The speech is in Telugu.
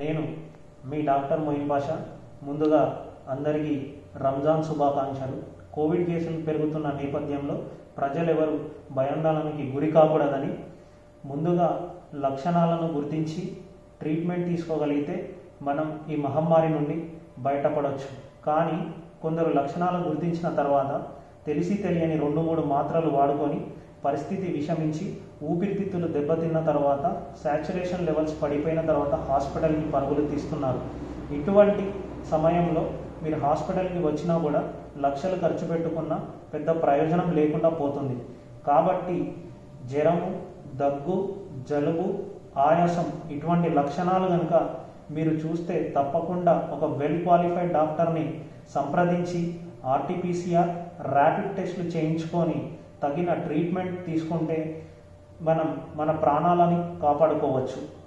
నేను మీ డాక్టర్ మొయిన్ బాషా ముందుగా అందరికీ రంజాన్ శుభాకాంక్షలు కోవిడ్ కేసులు పెరుగుతున్న నేపథ్యంలో ప్రజలెవరు భయాందోళనకి గురి కాకూడదని ముందుగా లక్షణాలను గుర్తించి ట్రీట్మెంట్ తీసుకోగలిగితే మనం ఈ మహమ్మారి నుండి బయటపడవచ్చు కానీ కొందరు లక్షణాలను గుర్తించిన తర్వాత తెలిసి తెలియని రెండు మూడు మాత్రలు వాడుకొని పరిస్థితి విషమించి ఊపిరితిత్తులు దెబ్బతిన్న తర్వాత శాచురేషన్ లెవెల్స్ పడిపోయిన తర్వాత హాస్పిటల్కి పరుగులు తీస్తున్నారు ఇటువంటి సమయంలో మీరు హాస్పిటల్కి వచ్చినా కూడా లక్షలు ఖర్చు పెట్టుకున్న పెద్ద ప్రయోజనం లేకుండా పోతుంది కాబట్టి జ్వరము దగ్గు జలుబు ఆయాసం ఇటువంటి లక్షణాలు కనుక మీరు చూస్తే తప్పకుండా ఒక వెల్ క్వాలిఫైడ్ డాక్టర్ని సంప్రదించి ఆర్టీపీసీఆర్ ర్యాపిడ్ టెస్టులు చేయించుకొని తగిన ట్రీట్మెంట్ తీసుకుంటే మనం మన ప్రాణాలని కాపాడుకోవచ్చు